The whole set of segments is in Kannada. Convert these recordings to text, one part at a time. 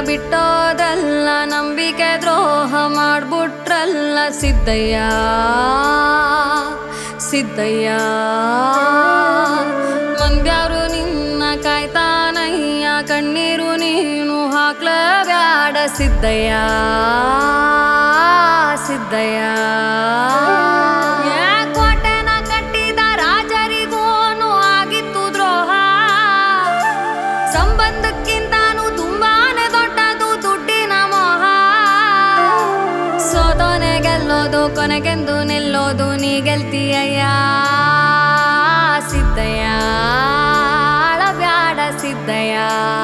ಬಿಟ್ಟೋದಲ್ಲ ನಂಬಿಕೆ ದ್ರೋಹ ಮಾಡ್ಬಿಟ್ರಲ್ಲ ಸಿದ್ದಯ್ಯ ಸಿದ್ದಯ್ಯ ಮಂದ್ಯಾರು ನಿನ್ನ ಕಾಯ್ತಾನಯ್ಯ ಕಣ್ಣೀರು ನೀನು ಹಾಕ್ಲಬ್ಯಾಡ ಸಿದ್ದಯ್ಯ ಸಿದ್ದಯ್ಯ ಯಾ ಕೋಟೆನ ಕಟ್ಟಿದ ರಾಜರಿಗೋನು ಆಗಿತ್ತು ದ್ರೋಹ ಸಂಬಂಧಕ್ಕಿಂತಾನು ತುಂಬಾನೇ ದೊಡ್ಡದು ದುಡ್ಡಿನ ಮೋಹ ಸೋತೋನೆ ಗೆಲ್ಲೋದು ಕೊನೆಗೆಂದು ನಿಲ್ಲೋದು ನೀ ಗೆಲ್ತೀಯಯ್ಯ ಸಿದ್ದಯ್ಯ ಅಳಬ್ಯಾಡ ಸಿದ್ದಯ್ಯ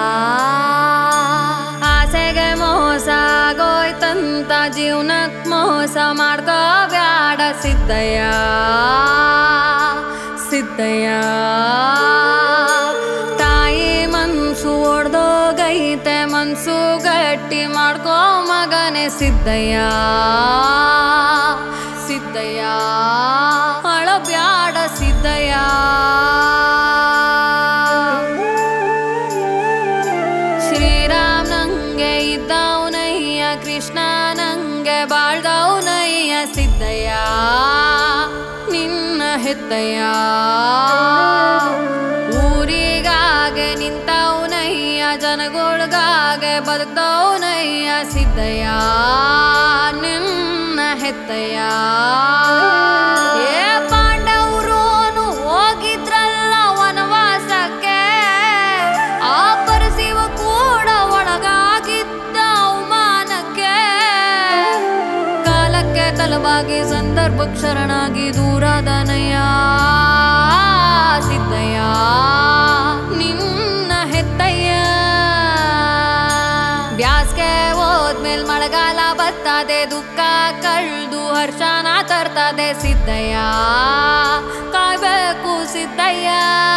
ಆಸೆಗೆ ಮೋಸ ಆಗೋಯ್ತಂತ ಜೀವನಕ್ ಮೋಸ ಮಾಡ್ಕೋಬ್ಯಾಡ ಸಿದ್ದಯ್ಯ ಸಿದ್ದಯ್ಯ ತಾಯಿ ಮನ್ಸು ಒಡ್ದೋಗೈತೆ ಮನ್ಸು ಗಟ್ಟಿ ಮಾಡ್ಕೋ ಮಗನೇ ಸಿದ್ದಯ್ಯ ಸಿದ್ದಯ್ಯ ಅಳಬ್ಯಾಡ ಸಿದ್ದಯ್ಯ ಶ್ರೀರಾಮ್ ನಂಗೆ ಇದ್ದವನಯ್ಯ ಕೃಷ್ಣ ನಂಗೆ ಬಾಳ್ದವನಯ್ಯ ಸಿದ್ದಯ್ಯ ನಿನ್ನ ಹೆತ್ತಯ್ಯ ಊರಿಗಾಗೆ ನಿಂತವನಯ್ಯ ಜನಗಳ್ಗಾಗೆ ಬದುಕ್ದವನಯ್ಯ ಸಿದ್ದಯ್ಯ ನಿನ್ನ ಹೆತ್ತಯ್ಯ ಏ ಪಾಂಡವರೋನು ಹೋಗಿದ್ರಲ್ಲ ವನವಾಸಕ್ಕೆ ಆ ಪರಸಿವ ಕೂಡ ಒಳಗಾಗಿದ್ದ ಅವಮಾನಕ್ಕೆ ಕಾಲಕ್ಕೆ ತಲವಾಗಿ ಸಂದರ್ಭಕ್ಕೆ ಶರಣಾಗಿ ದೂರಾದನಯ್ಯ ಸಿದ್ದಯ್ಯ ನಿನ್ನ ಹೆತ್ತಯ್ಯ ಬ್ಯಾಸ್ಗೆ ಹೋದ್ಮೇಲ್ ಮಳೆಗಾಲ ಬರ್ತದೆ ದುಃಖ ಕಳ್ದು ಹರ್ಷನ ತರ್ತದೆ ಸಿದ್ದಯ್ಯ ಕಾಯ್ಬೇಕು ಸಿದ್ದಯ್ಯ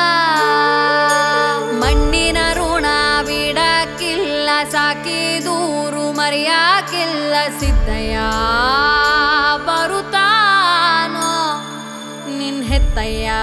ಮಣ್ಣಿನ ಋಣ ಬಿಡಕ್ಕಿಲ್ಲ ಸಾಕಿ ದೂರು ಮರೆಯಾಕಿಲ್ಲ ಸಿದ್ದಯ್ಯ ಬರುತ್ತಾನೋ ನಿನ್ ಹೆತ್ತಯ್ಯ